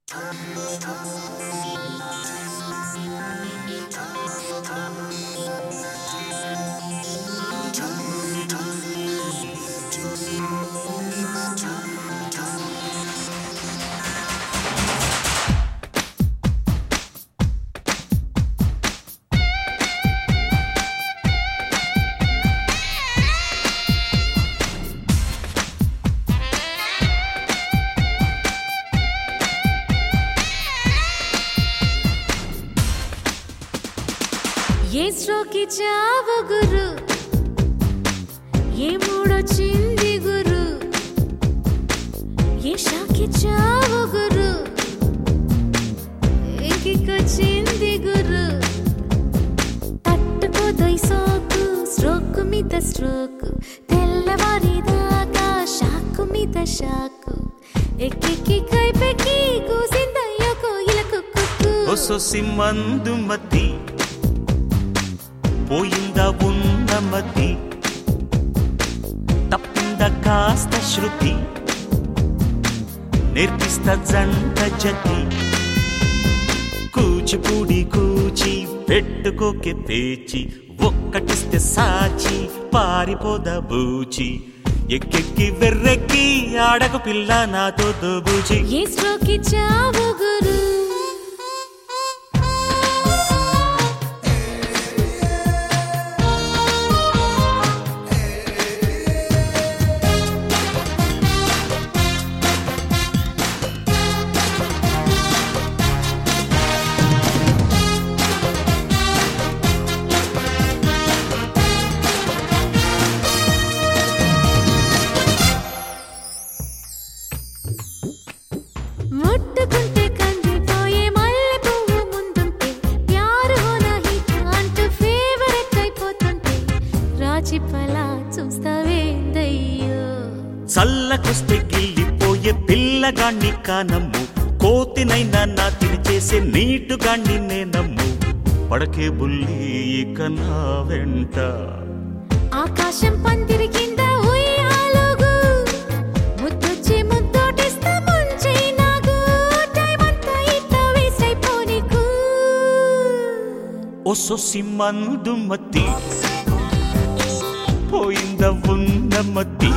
ఏ స్ట్రోకి చావు గురు ఏ మూడొచ్చింది గురు ఏ షాకి చావు గురు ఏకికొచ్చింది గురు తట్టుకోదొయ్ సోకు స్ట్రోక్ మీద స్ట్రోక్ తెల్లవారిదాకా షాకు మీద షాకు ఎక్కెక్కి కైపెక్కి కూసిందయ్యో కోయిలకు కుక్కు ఒసొసి మందు మతి పోయిందా ఉన్న మతి తప్పిందా కాస్త శృతి నేర్పిస్తా జంట జతి కూచిపూడి కూచి పెట్టుకోకే పేచి ఒక్కటిస్తే సాచి పారిపోదా బూచి ఎక్కెక్కి వెర్రెక్కి ఆడకు పిల్ల నాతో దోబూచి ఏ స్ట్రోక్ ఇచ్చావు గురు ముట్టుకుంటే కందిపోయే మల్లె పువ్వు ముందుంటే ప్యారు హోనా హిట్ అంటూ ఫేవరెట్ అయిపోతుంటే రాచి పలా చూస్తావేందయ్యో చల్లకొస్తే గిల్లిపోయే పిల్లగాణ్ణి కానమ్ము కోతినైనా నాతిని చేసే నీటుగాణ్ణి నేనమ్ము పడకే బుల్లి ఇక నా వెంట ఆకాశం పందిరి కింద ఉయ్యాలుగు ముద్దొచ్చి ముద్దోటిస్తా ముంచై నాగు టైం అంతా ఇట్లా వేస్ట్ అయిపోనీకు ఒసొసి మందు మతి పోయింద ఉన్న మతి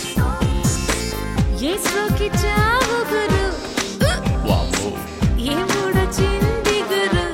ఏ స్ట్రోక్ ఇచ్చావు గురు వామ్మో. ఏ మూడొచ్చింది గురు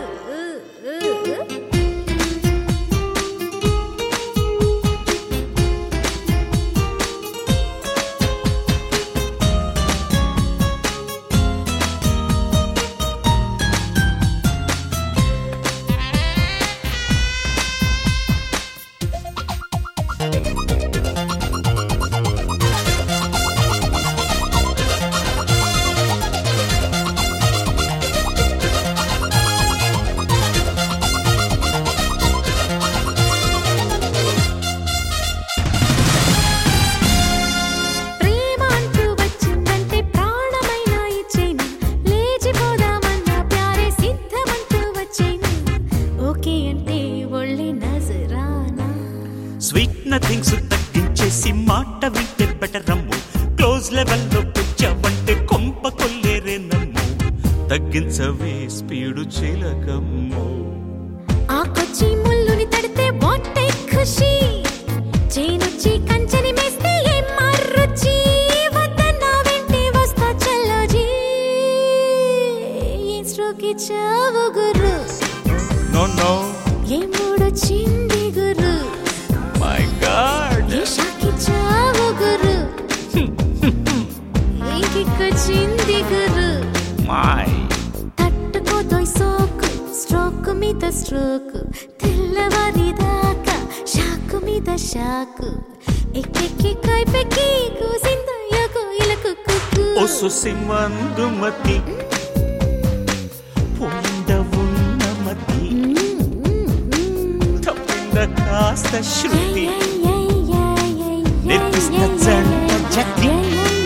ప్రేమ అంటూ వచ్చిందంటే ప్రాణమైన ఇచ్చేను లేచిపోదామన్న ప్యారే సిద్ధమంటూ వచ్చేను ఓకే అంటే ఒళ్ళే నజరానా స్వీట్ నథింగ్స్ తగ్గించేసి మాట వింటే బెటర్ అమ్ము క్లోజ్ లెవెల్లో పెంచావంటే కొంప కొల్లేరే నమ్ము తగ్గించవే స్పీడు చిలకమ్ము ఆ కొచ్చి ముల్లుని తడితే వాటే ఖుషి చేనొచ్చి కంచెని మేస్తే ఏం మర్రుచి వద్దన్న వెంటే వస్తా చల్లజీ ఏ స్ట్రోక్ ఇచ్చావు గురు నో నో ఏ మూడొచ్చింది గురు మై గాడ్ ఏ షాక్ ఇచ్చావు గురు ఇంకికొచ్చింది గురు మై తట్టుకోదోయ్ సోకు స్ట్రోక్ మీద స్ట్రోక్ తెల్లవారిదాకా షాకు మీద షాకు ఎక్కెక్కి కైపెక్కి కూసిందయ్య కోయిలకు కుక్కు ఒసొసి మందు మతి పోయింద ఉన్న మతి తప్పింద కాస్త శృతి నేర్పిస్తా జంట జతి.